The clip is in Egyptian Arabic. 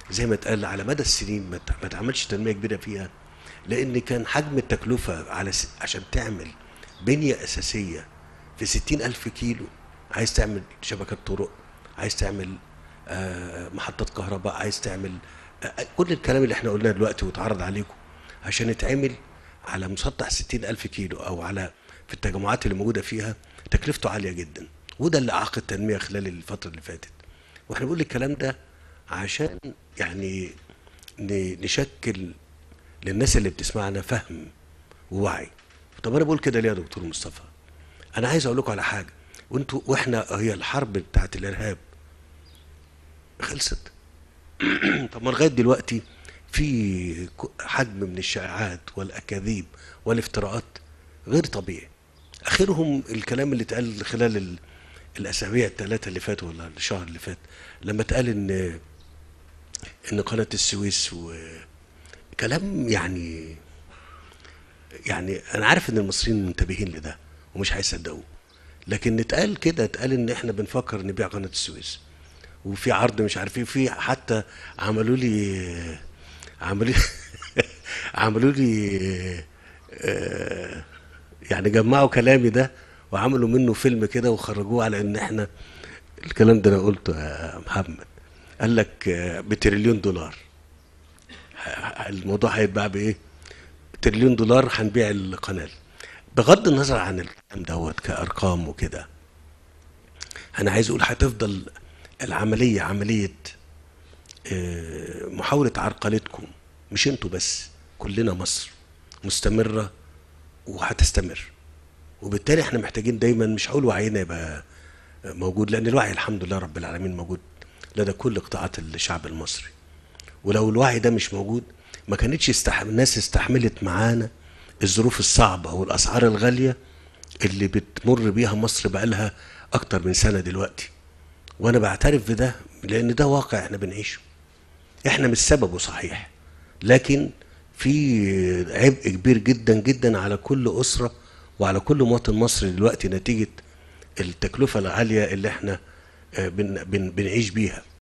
زي ما اتقال على مدى السنين ما ت- ما اتعملش تنميه كبيره فيها لان كان حجم التكلفه على س... عشان تعمل بنيه اساسيه في ستين ألف كيلو عايز تعمل شبكات طرق عايز تعمل آه، محطات كهرباء عايز تعمل آه، كل الكلام اللي احنا قلناه دلوقتي واتعرض عليكم عشان يتعمل على مسطح ستين ألف كيلو أو على في التجمعات اللي موجودة فيها تكلفته عالية جدا وده اللي أعاق التنمية خلال الفترة اللي فاتت واحنا بنقول الكلام ده عشان يعني ن- نشكل للناس اللي بتسمعنا فهم ووعي طب انا بقول كده ليه يا دكتور مصطفى انا عايز اقول لكم على حاجه وانتوا واحنا هي الحرب بتاعت الارهاب خلصت طب ما لغايه دلوقتي في ك- حجم من الشائعات والاكاذيب والافتراءات غير طبيعي اخرهم الكلام اللي اتقال خلال ال- الاسابيع الثلاثه اللي فاتوا ولا الشهر اللي فات لما اتقال ان ان قناه السويس وكلام يعني يعني انا عارف ان المصريين منتبهين لده ومش هيصدقوه لكن اتقال كده اتقال ان احنا بنفكر نبيع قناه السويس وفي عرض مش عارف ايه في حتى عملوا لي عملوا لي عملوا لي آه، يعني جمعوا كلامي ده وعملوا منه فيلم كده وخرجوه على ان احنا الكلام ده انا قلته يا محمد قال لك آه، بتريليون دولار ه- الموضوع هيتباع بايه؟ تريليون دولار هنبيع القناه بغض النظر عن الكلام دوت كارقام وكده انا عايز اقول هتفضل العمليه عمليه آه، محاوله عرقلتكم مش انتوا بس كلنا مصر مستمره وهتستمر وبالتالي احنا محتاجين دايما مش هقول وعينا يبقى موجود لان الوعي الحمد لله رب العالمين موجود لدى كل قطاعات الشعب المصري ولو الوعي ده مش موجود ما كانتش استح... الناس استحملت معانا الظروف الصعبة والأسعار الغالية اللي بتمر بيها مصر بقالها أكتر من سنة دلوقتي وأنا بعترف بده لأن ده واقع إحنا بنعيشه إحنا مش سببه صحيح لكن في عبء كبير جدا جدا على كل أسرة وعلى كل مواطن مصري دلوقتي نتيجة التكلفة العالية اللي إحنا آه، بن... بن... بنعيش بيها